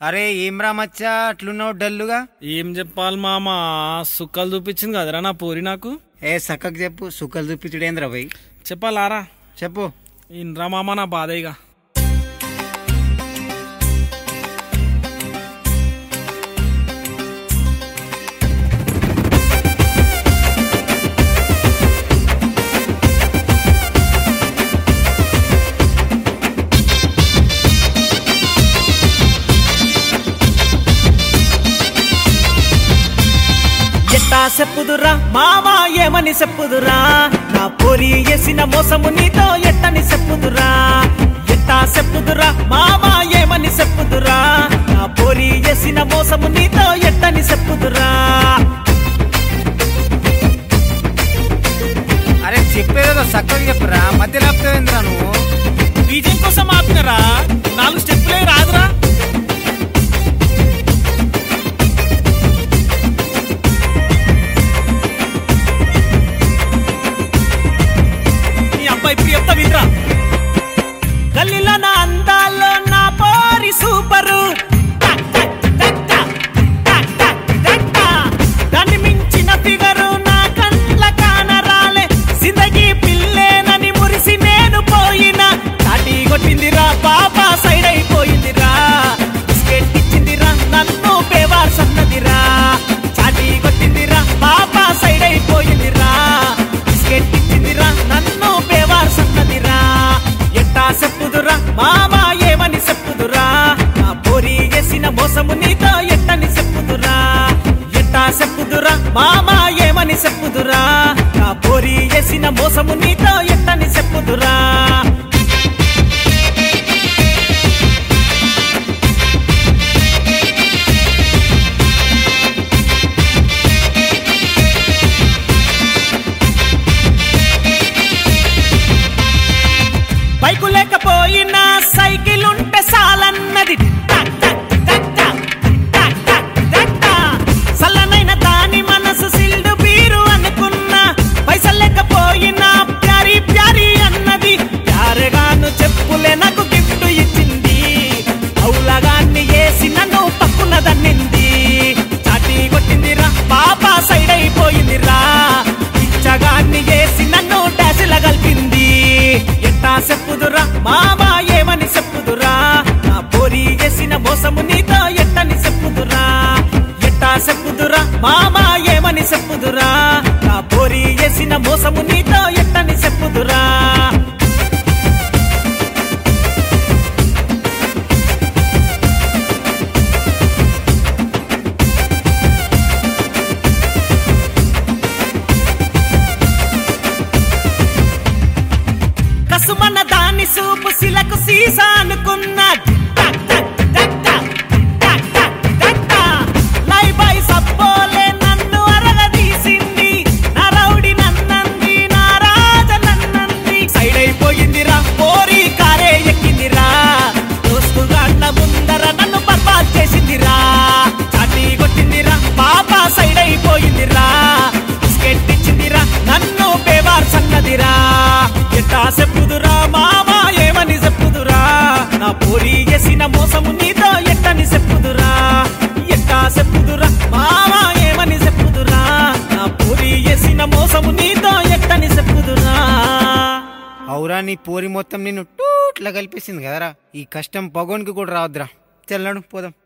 అరే ఏం రా మచ్చా అట్లున్నావు డల్లుగా ఏం చెప్పాలి మామ సుక్కలు చూపించింది కదరా నా పోరి నాకు ఏ సక్కకు చెప్పు సుక్కలు చూపించుడేంద్రా భయ్ చెప్పాలారా చెప్పు ఇన్రా మామ నా బాధ ఇక ఎట్టా చెప్పుదురా మావా ఏమని చెప్పుదురా నా పోరి వేసిన మోసము నీతో ఎట్టని చెప్పుదురా ఎట్టా చెప్పుదురా మావా ఏమని చెప్పుదురా నా పోరి వేసిన మోసము నీతో ఎట్టని చెప్పుదురా అరే చెప్పేదేదో సక్కగా చెప్పురా మధ్యలో ఆపుతావేంద్రా నువ్వు బీజం కోసం ఆపినరా నాలుగు స్టెప్పులే రాదురా నీ అబ్బాయి ఇప్పుడు చెప్తా వినరా గల్లీలో నా అందాల్లో నా పోరి సూపరు టక్ టక్ టక్ టక్ టక్ టక్ టక్ టక్. దాన్ని మించిన ఫిగరు నా కండ్ల కానరాలే జిందగీ పిల్లేనని మురిసి నేను పోయినా తాటి కొట్టిందిరా పాప సైడ్ అయిపోయిందిరా బిస్కెట్ ఇచ్చిందిరా నన్ను బేవార్ సన్నదిరా చాటి కొట్టిందిరా పాప సైడ్ అయిపోయిందిరా బిస్కెట్ ఇచ్చిందిరా నన్ను బేవార్ సన్నదిరా ఎట్టా చెప్పుదురా మామా ఏమని చెప్పుదురా నా పోరి వేసిన మోసము నీతో ఎట్టని చెప్పుదురా ఎట్టా చెప్పుదురా మామా ఏమని చెప్పుదురా నా పోరి వేసిన మోసము నీతో ఎట్టని చెప్పుదురా బైకు లేకపోయినా సైకిల్ ఉంటే సాలన్నది టక్ టక్ టక్ టక్ టక్ టక్ టక్ టక్. సల్లనైన దాని మనసు సిల్డు బీరు అనుకున్నా పైసలు లేకపోయినా ప్యారీ ప్యారీ అన్నది ప్యారగాను చెప్పులే నాకు గిఫ్ట్ ఇచ్చింది అవులగాన్ని వేసి నన్ను పక్కున దన్నింది చాటి కొట్టిందిరా పాప సైడ్ అయిపోయిందిరా పిచ్చగాన్ని వేసి నన్ను డాసిల కలిపింది ఎట్టా చెప్పుదురా మామా ఏమని చెప్పుదురా నా పోరి వేసిన మోసము నీతో ఎట్టని చెప్పుదురా ఎట్టా చెప్పుదురా మామా ఏమని చెప్పుదురా నా పోరి వేసిన మోసము నీతో ఎట్టని చెప్పుదురా కసుమన్న దాన్ని సూపు సిలకు సీసా అనుకున్నా టక్ టక్ టక్ టక్ టక్ టక్ టక్ టక్. లై బై సబ్బోలే నన్ను అరగదీసింది నా రౌడి నన్నంది నా రాజ నన్నంది సైడ్ అయిపోయిందిరా పోరి కారే ఎక్కిందిరా దోస్తుగా అన్న ముందర నన్ను బర్బాద్ చేసిందిరా చాటి కొట్టిందిరా పాప సైడ్ అయిపోయిందిరా బిస్కెట్ ఇచ్చిందిరా నన్ను బేవార్ సన్నదిరా ఎట్టా చెప్పుదురా మామా ఏమని చెప్పుదురా నా పోరి చేసిన మోసము నీతో ఎట్టని చెప్పుదురా ఎట్టా చెప్పుదురా మామా ఏమని చెప్పుదురా నా పోరి చేసిన మోసము నీతో ఎట్టని చెప్పుదురా అవురా నీ పోరి మొత్తం నిన్ను టూట్లా కలిపేసింది కదరా ఈ కష్టం పగోనికి కూడా రావద్దురా తెల్లడు పోదాం